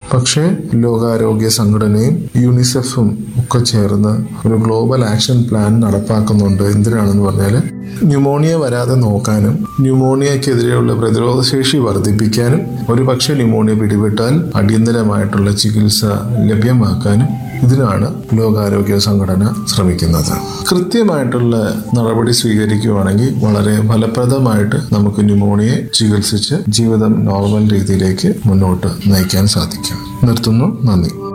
പക്ഷേ ലോകാരോഗ്യ സംഘടനയും യൂണിസെഫും ഒക്കെ ചേർന്ന് ഒരു ഗ്ലോബൽ ആക്ഷൻ പ്ലാൻ നടപ്പാക്കുന്നുണ്ട് എന്തിനാണെന്ന് പറഞ്ഞാൽ ന്യൂമോണിയ വരാതെ നോക്കാനും ന്യൂമോണിയക്കെതിരെയുള്ള പ്രതിരോധ ശേഷി വർദ്ധിപ്പിക്കാനും ഒരു പക്ഷേ ന്യൂമോണിയ പിടിപെട്ടാൽ അടിയന്തരമായിട്ടുള്ള ചികിത്സ ലഭ്യമാക്കാനും ഇതിനാണ് ലോകാരോഗ്യ സംഘടന ശ്രമിക്കുന്നത് കൃത്യമായിട്ടുള്ള നടപടി സ്വീകരിക്കുകയാണെങ്കിൽ വളരെ ഫലപ്രദമായിട്ട് നമുക്ക് ന്യൂമോണിയെ ചികിത്സിച്ച് ജീവിതം നോർമൽ രീതിയിലേക്ക് മുന്നോട്ട് നയിക്കാൻ സാധിക്കും നിർത്തുന്നു നന്ദി